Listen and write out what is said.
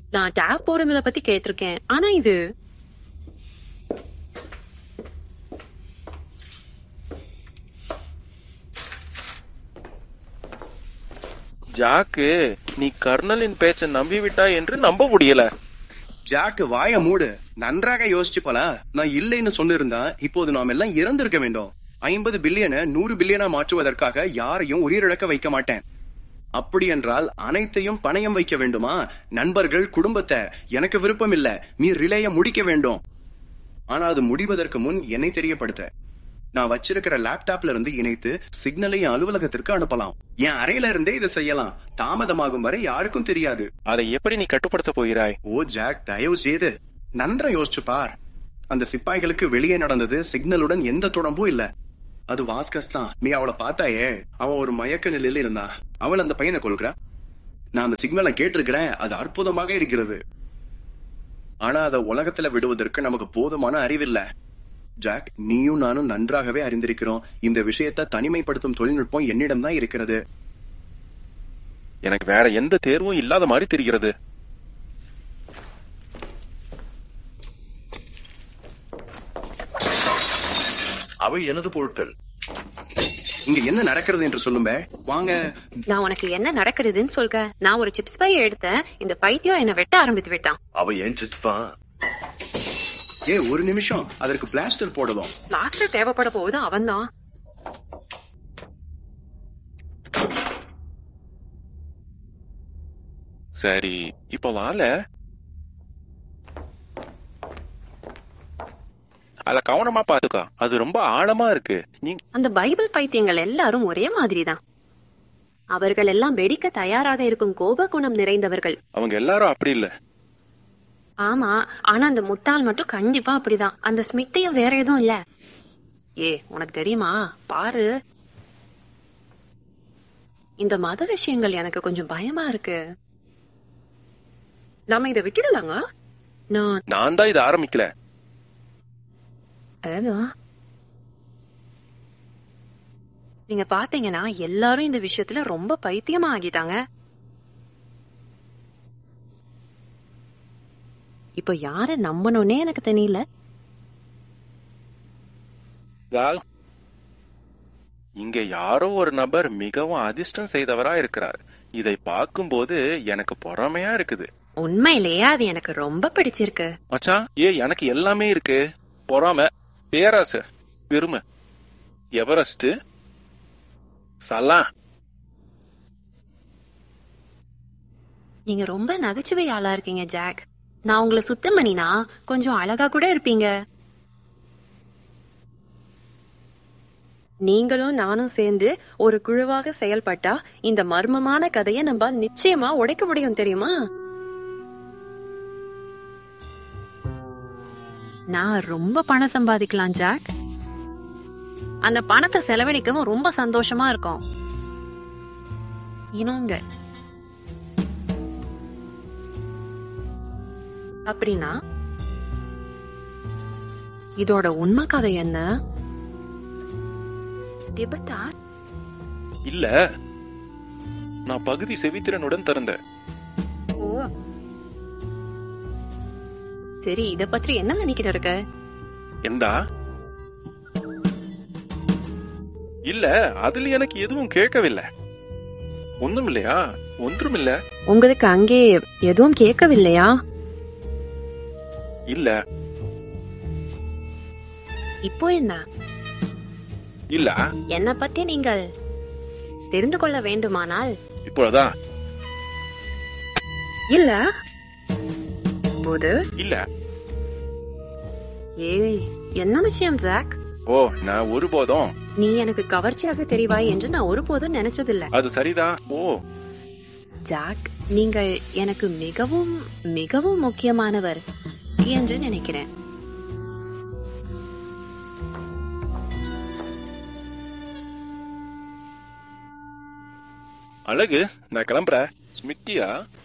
நான் டேப் போடுறத பத்தி கேட்டிருக்கேன் ஆனா இது ஜாக்கு நீ கர்னலின் பேச்ச நம்பி விட்டாய் என்று நம்ப முடியல ஜாக்கு வாய மூடு நன்றாக யோசிச்சு போல நான் இல்லைன்னு சொன்னிருந்தா இப்போது நாம் எல்லாம் இறந்திருக்க வேண்டும் ஐம்பது பில்லியனை நூறு பில்லியனா மாற்றுவதற்காக யாரையும் உயிரிழக்க வைக்க மாட்டேன் அப்படி என்றால் அனைத்தையும் பணயம் வைக்க வேண்டுமா நண்பர்கள் குடும்பத்தை எனக்கு விருப்பம் இல்ல நீ ரிலேய முடிக்க வேண்டும் ஆனா அது முடிவதற்கு முன் என்னை தெரியப்படுத்த நான் வச்சிருக்கிற லேப்டாப்ல இருந்து இணைத்து சிக்னலை என் அலுவலகத்திற்கு அனுப்பலாம் என் அறையில இருந்தே இதை செய்யலாம் தாமதமாகும் வரை யாருக்கும் தெரியாது அதை எப்படி நீ கட்டுப்படுத்த போகிறாய் ஓ ஜாக் தயவு செய்து நன்றா யோசிச்சு பார் அந்த சிப்பாய்களுக்கு வெளியே நடந்தது சிக்னலுடன் எந்த தொடர்பும் இல்ல அது வாஸ்கஸ் தான் நீ அவளை பார்த்தாயே அவன் ஒரு மயக்க நிலையில இருந்தான் அவள் அந்த பையனை கொள்கிறா நான் அந்த சிக்னலை கேட்டிருக்கிறேன் அது அற்புதமாக இருக்கிறது ஆனா அதை உலகத்துல விடுவதற்கு நமக்கு போதுமான அறிவில்ல ஜாக் நீயும் நானும் நன்றாகவே அறிந்திருக்கிறோம் இந்த விஷயத்தை தனிமைப்படுத்தும் தொழில்நுட்பம் என்னிடம் தான் இருக்கிறது எனக்கு வேற எந்த தேர்வும் இல்லாத மாதிரி தெரிகிறது அவை எனது பொருட்கள் இங்க என்ன நடக்கிறது என்று சொல்லும்ப வாங்க நான் உனக்கு என்ன நடக்குதுன்னு சொல்க நான் ஒரு சிப்ஸ் பை எடுத்தேன் இந்த பைத்தியம் என்ன வெட்ட ஆரம்பித்து விட்டான் அவை என் சித்தான் ஏ ஒரு நிமிஷம் அதற்கு பிளாஸ்டர் போடுவோம் லாஸ்டர் தேவைப்பட போகுது அவன்தான் சரி இப்போ வாழ அத கவனமா பாத்துக்கோ அது ரொம்ப ஆழமா இருக்கு நீ அந்த பைபிள் பைத்தியங்கள் எல்லாரும் ஒரே மாதிரிதான் அவர்கள் எல்லாம் வெடிக்க தயாராக இருக்கும் கோப குணம் நிறைந்தவர்கள் அவங்க எல்லாரும் அப்படி இல்ல ஆமா ஆனா அந்த முட்டாள் மட்டும் கண்டிப்பா அப்படிதான் அந்த ஸ்மித்தையும் வேற எதுவும் இல்ல ஏ உனக்கு தெரியுமா பாரு இந்த மத விஷயங்கள் எனக்கு கொஞ்சம் பயமா இருக்கு நாம இதை விட்டுடலாங்க நான் நான் தான் இதை ஆரம்பிக்கல அதான். நீங்க பாத்தீங்கன்னா எல்லாரும் இந்த விஷயத்துல ரொம்ப பைத்தியமா ஆகிட்டாங்க இப்ப யார நம்பணும்னே எனக்கு தெரியல ராவ், இங்க யாரோ ஒரு நபர் மிகவும் அதிர்ஷ்டம் செய்தவரா இருக்கிறார் இதை பார்க்கும்போது எனக்கு பொறாமையா இருக்குது உண்மையிலேயே அது எனக்கு ரொம்ப பிடிச்சிருக்கு மச்சான் ஏ எனக்கு எல்லாமே இருக்கு பொறாமை பேராசை பெருமை எவரெஸ்ட் சலாம் நீங்க ரொம்ப நகைச்சுவை ஆளா இருக்கீங்க ஜாக் நான் உங்களை சுத்தம் பண்ணினா கொஞ்சம் அழகா கூட இருப்பீங்க நீங்களும் நானும் சேர்ந்து ஒரு குழுவாக செயல்பட்டா இந்த மர்மமான கதையை நம்ம நிச்சயமா உடைக்க முடியும் தெரியுமா நான் ரொம்ப பணம் சம்பாதிக்கலாம் ஜாக் அந்த பணத்தை செலவழிக்கவும் ரொம்ப சந்தோஷமா இருக்கும் இனங்க அப்படின்னா இதோட உண்மை கதை என்ன திபத்தா இல்ல நான் பகுதி செவித்திறனுடன் திறந்தேன் ஓ சரி இத பத்தி என்ன நினைக்கிற இருக்க எந்தா இல்ல அதுல எனக்கு எதுவும் கேட்கவில்லை ஒண்ணும் இல்லையா ஒன்றும் இல்ல உங்களுக்கு அங்கே எதுவும் கேட்கவில்லையா இல்ல இப்போ என்ன இல்ல என்ன பத்தி நீங்கள் தெரிந்து கொள்ள வேண்டுமானால் இப்பொழுதா இல்ல போது இல்ல ஏய் என்ன விஷயம் ஜாக் ஓ நான் ஒருபோதும் நீ எனக்கு கவர்ச்சியாக தெரிவாய் என்று நான் ஒருபோதும் நினைச்சதில்ல அது சரிதான் ஓ ஜாக் நீங்கள் எனக்கு மிகவும் மிகவும் முக்கியமானவர் என்று நினைக்கிறேன் அழகு நான் கிளம்புறேன் ஸ்மித்தியா